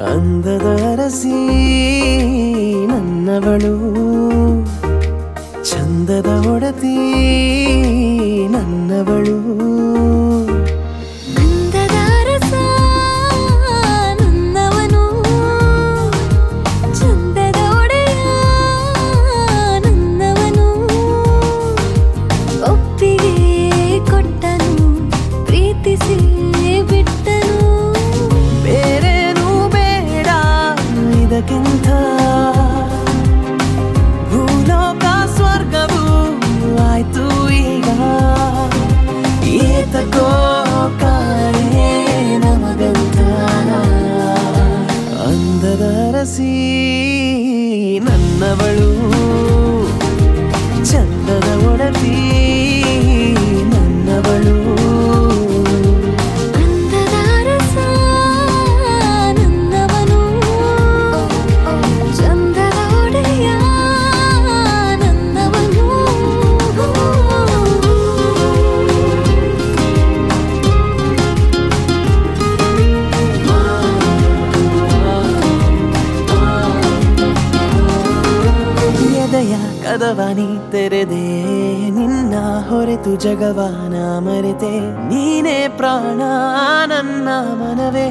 ಅಂದದ ರಸಿ ನನ್ನವಳು ಚಂದದ ಒಡತಿ ನನ್ನವಳು ಅಂದದ ರಸ ನನ್ನವನು ಚಂದದ ಒಡೆಯ ನನ್ನವನು ಒಪ್ಪಿಗೆ ಕೊಟ್ಟನು ಪ್ರೀತಿಸಿ ಬಿಟ್ಟನು ಬೇರೇನೂ ಬೇಡ ಇದಕ್ಕಿಂತ ಭೂಲೋಕ ಸ್ವರ್ಗವು ಆಯ್ತು ಈಗ ಏತಕೋ ಕಾಣೆ ನಮಗಂತ ಅಂದದ ರಸಿ ನನ್ನವಳು ಚಂದದ ಒಡತಿ ನನ್ನವಳು ಅಂದದ ರಸ ನನ್ನವನು ಚಂದದ ಒಡೆಯ ನನ್ನವನು ಎದೆಯ ಕದವನಿ ತೆರೆದೆ ನಿನ್ನ ಹೊರೆತು ಜಗವಾನ ಮರೆತೆ ನೀನೇ ಪ್ರಾಣ ನನ್ನ ಮನವೇ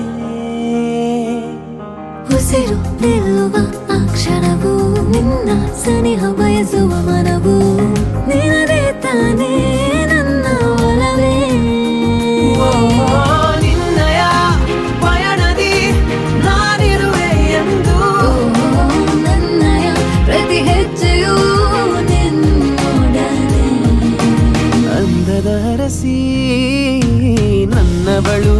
ಉಸಿರು ನಿಲ್ಲುವ ಆ ಕ್ಷಣವು ನಿನ್ನ ಸನಿಹ ಬಯಸುವ ಮನವು ನಿನದೇ ತಾನೇ ನನ್ನ ಒಲವೇ ಓ, ನಿನ್ನಯ ಪಯಣದಿ ನಾನಿರುವೆ ಎಂದು ಓ, ನನ್ನಯ ಪ್ರತಿ ಹೆಜ್ಜೆಯೂ ನಿನ್ನೊಡನೆ ಅಂದದ ರಸಿ ನನ್ನವಳು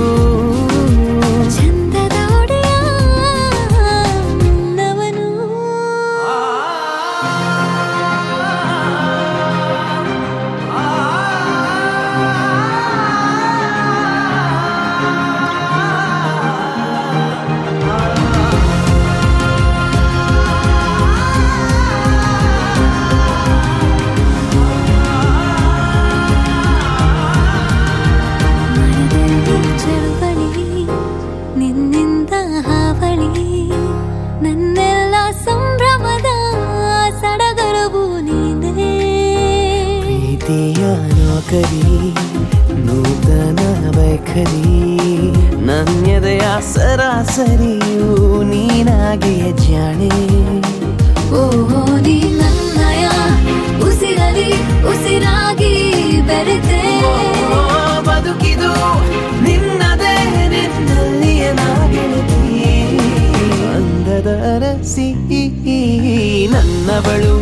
ಚಂದದ ಒಡೆಯ ನನ್ನವನು ಮನದಲ್ಲಿ ಚಳುವಳಿ ನಿನ್ನಿಂದ ಹಾವಳಿ ನನ್ನೆಲ್ಲ ಸಂಭ್ರಮದ ಸಡಗರವು ನೀನೇ ಪ್ರೀತಿಯ ನೌಕರಿ ನೂತನ ವೈಖರಿ ನನ್ಯದೆಯ ಸರಾಸರಿಯು ನೀನಾಗಿಯ ಜಾಣೆ ಓಹೋ ನೀ ನನ್ನಯ ಉಸಿರಲಿ ಉಸಿರಾಗಿ ಬೆರೆತೆ ಓ, ಬದುಕಿದು ನಿನ್ನದೇ ನಿನ್ನಲ್ಲಿಯ ನಾಗೆಳತಿ ಅಂದದ ರಸಿ ನನ್ನವಳು